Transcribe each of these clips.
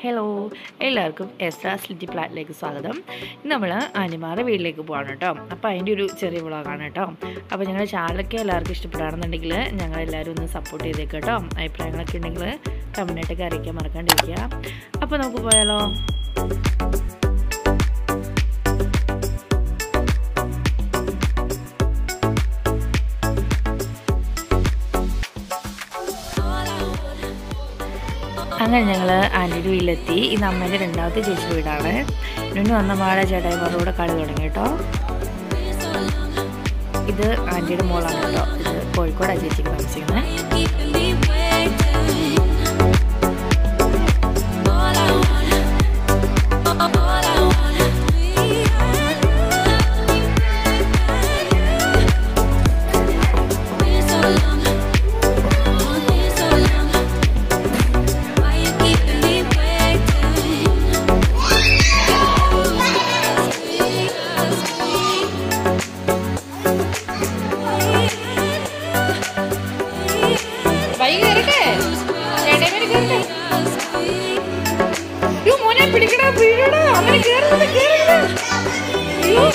hello എല്ലാവർക്കും എസ്രാസ് ലിറ്റി പ്ലാറ്റിലേക്ക് സ്വാഗതം ഇന്ന് നമ്മൾ അനിമാറ വീട്ടിലേക്ക് പോവാണ് കേട്ടോ അപ്പോൾ അതിൻ്റെ ഒരു ചെറിയ വ്ളോഗാണ് കേട്ടോ അപ്പോൾ ഞങ്ങളുടെ ചാനലൊക്കെ എല്ലാവർക്കും ഇഷ്ടപ്പെടുകയാണെന്നുണ്ടെങ്കിൽ ഞങ്ങളെല്ലാവരും ഒന്ന് സപ്പോർട്ട് ചെയ്തേക്ക് കേട്ടോ അഭിപ്രായങ്ങളൊക്കെ ഉണ്ടെങ്കിൽ കമൻറ്റായിട്ടൊക്കെ അറിയിക്കാൻ മറക്കാണ്ടിരിക്കുക അപ്പോൾ നമുക്ക് പോയാലോ അങ്ങനെ ഞങ്ങൾ ആൻറ്റിയുടെ വീട്ടിലെത്തി ഇത് അമ്മേൻ്റെ രണ്ടാമത്തെ ചേച്ചി വീടാണ് പിന്നെ വന്ന മാടെ ചേട്ടായിമാരുടെ കളി തുടങ്ങി കേട്ടോ ഇത് ആൻറ്റിയുടെ മോളാണ് കേട്ടോ ഇത് കോഴിക്കോടാണ് ചേച്ചിക്ക് താമസിക്കുന്നത് പിടിക്കടാ വീഴടാ അങ്ങനെ കേറുന്നത് കേറരുത് അയ്യോ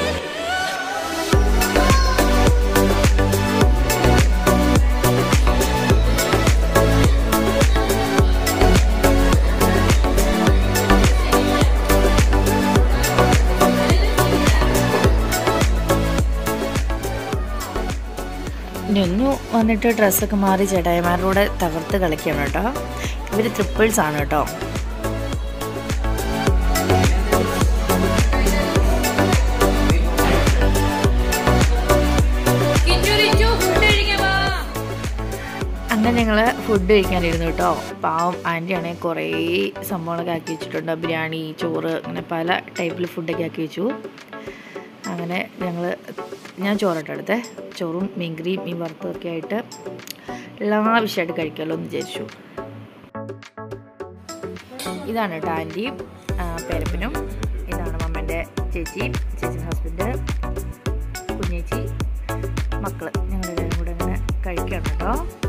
ഞൊന്നു വന്നിട്ട് ഡ്രസ്സൊക്കെ മാറി ചേട്ടായിമാരുടെ കൂടെ തകർത്ത് കളിക്കണം കേട്ടോ ഇവർ ട്രിപ്പിൾസ് ആണ് കേട്ടോ അങ്ങനെ ഞങ്ങൾ ഫുഡ് കഴിക്കാനിരുന്നു കേട്ടോ പാവം ആൻറ്റിയാണെങ്കിൽ കുറേ സംഭവങ്ങളൊക്കെ ആക്കി വെച്ചിട്ടുണ്ട് ബിരിയാണി ചോറ് അങ്ങനെ പല ടൈപ്പിൽ ഫുഡൊക്കെ ആക്കി വെച്ചു അങ്ങനെ ഞങ്ങൾ ഞാൻ ചോറിട്ട് എടുത്തേ ചോറും മീൻകറിയും മീൻ വറുത്തതൊക്കെ ആയിട്ട് എല്ലാ വിഷയമായിട്ട് കഴിക്കാമല്ലോ എന്ന് വിചാരിച്ചു ഇതാണ് കേട്ടോ ആൻറ്റിയും പേരപ്പനും ഇതാണ് മമ്മൻ്റെ ചേച്ചി ചേച്ചിൻ്റെ ഹസ്ബൻഡ് കുഞ്ഞേച്ചി മക്കൾ ഞങ്ങളെല്ലാവരും കൂടെ അങ്ങനെ കഴിക്കണം കേട്ടോ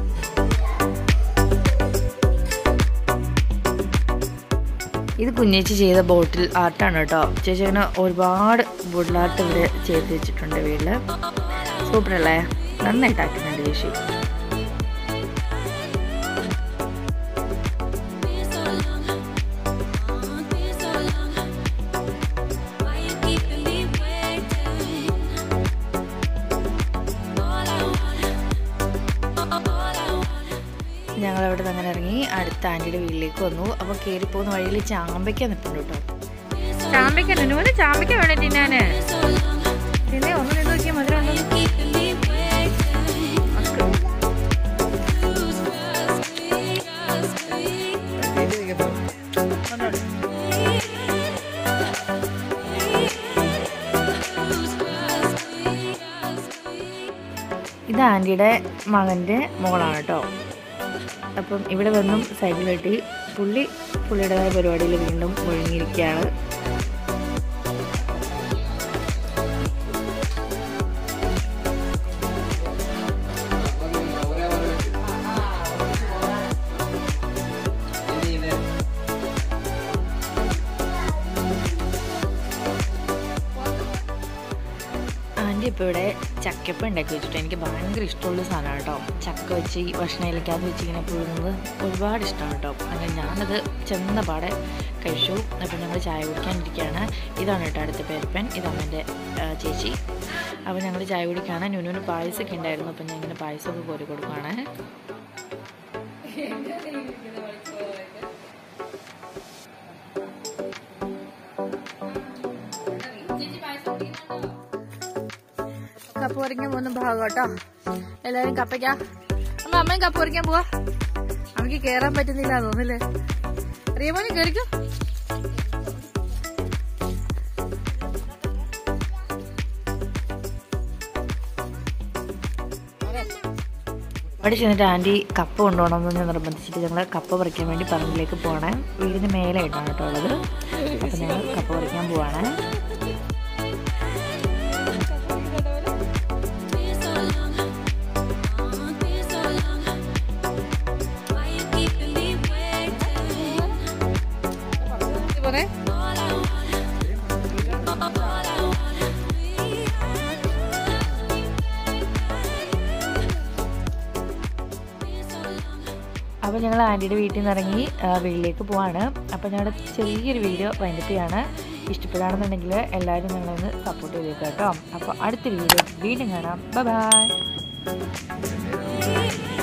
ഇത് കുഞ്ഞേച്ചി ചെയ്ത ബോട്ടിൽ ആർട്ടാണ് കേട്ടോ ചേച്ചി അങ്ങനെ ഒരുപാട് ബോട്ടിൽ ആർട്ട് ഇവിടെ ചെയ്ത് വെച്ചിട്ടുണ്ട് വീട്ടിൽ സൂപ്പറല്ലേ നന്നായിട്ടാക്കുന്നുണ്ട് ചേച്ചി ഞങ്ങളവിടെ നിന്ന് അങ്ങനെ ഇറങ്ങി അടുത്ത ആൻറ്റിയുടെ വീട്ടിലേക്ക് വന്നു അപ്പോൾ കയറി പോകുന്ന വഴിയിൽ ചാമ്പയ്ക്ക നിൽപ്പുണ്ട് കേട്ടോ ചാമ്പയ്ക്ക നുനുവിന് ചാമ്പയ്ക്ക വേണേ തിന്നാന് പിന്നെ ഒന്ന് നിന്ന് നോക്കിയാൽ മധുരം ഇത് ആൻറ്റിയുടെ മകൻ്റെ മോളാണ് കേട്ടോ അപ്പം ഇവിടെ വന്നും സൈഡിൽ വെട്ടി പുള്ളി പുള്ളിയുടേതായ പരിപാടിയിൽ വീണ്ടും ഒഴുങ്ങിയിരിക്കുകയാണ് ആൻറ്റി ഇപ്പോൾ ഇവിടെ ചക്കപ്പം ഉണ്ടാക്കി വെച്ചിട്ട് എനിക്ക് ഭയങ്കര ഇഷ്ടമുള്ള സാധനമാണ് കേട്ടോ ചക്ക വെച്ച് ഈ ഭക്ഷണയിലേക്കകത്ത് വെച്ച് ഇങ്ങനെ പുഴുങ്ങുന്നത് ഒരുപാട് ഇഷ്ടമാണ് കേട്ടോ അങ്ങനെ ഞാനത് ചെന്ന പാടെ കഴിച്ചു അപ്പോൾ ഞങ്ങൾ ചായ കുടിക്കാനിരിക്കുകയാണ് ഇതാണ് കേട്ടോ അടുത്ത പേരപ്പൻ ഇതാണ് എൻ്റെ ചേച്ചി അപ്പോൾ ഞങ്ങൾ ചായ കുടിക്കുകയാണ് നുനുവിന് പായസമൊക്കെ ഉണ്ടായിരുന്നു അപ്പം ഞാൻ ഇങ്ങനെ പായസമൊക്കെ കോരി കൊടുക്കുകയാണ് കപ്പ് പറിക്കാൻ പോകുന്ന ഭാഗം കേട്ടോ എല്ലാരും കപ്പയ്ക്ക അമ്മ അമ്മയും കപ്പ് പറിക്കാൻ പോവാ അമ്മക്ക് കേറാൻ പറ്റുന്നില്ല തോന്നില്ലേ റിയമോനി കേറിക്കോ അവിടെ ചെന്നിട്ട് ആൻറ്റി കപ്പ കൊണ്ടുപോകണമെന്ന് ഞാൻ നിർബന്ധിച്ചിട്ട് ഞങ്ങൾ കപ്പ പറിക്കാൻ വേണ്ടി പറമ്പിലേക്ക് പോകണേ വീടിന് മേലായിട്ടാണ് കേട്ടോ ഉള്ളത് അപ്പം ഞങ്ങൾ കപ്പ പറിക്കാൻ പോവാണ് പറ അപ്പോൾ ഞങ്ങൾ ആൻറ്റിയുടെ വീട്ടിൽ നിന്ന് ഇറങ്ങി ആ, വീട്ടിലേക്ക് പോവാണ് അപ്പോൾ ഞങ്ങളുടെ ചെറിയൊരു വീഡിയോ വൈൻഡപ്പ് ചെയ്യാണ് ഇഷ്ടപ്പെടുകയാണെന്നുണ്ടെങ്കിൽ എല്ലാവരും ഞങ്ങളൊന്ന് സപ്പോർട്ട് ചെയ്തേക്കാം കേട്ടോ അപ്പോൾ അടുത്തൊരു വീഡിയോ വീണ്ടും കാണാം ബൈ ബൈ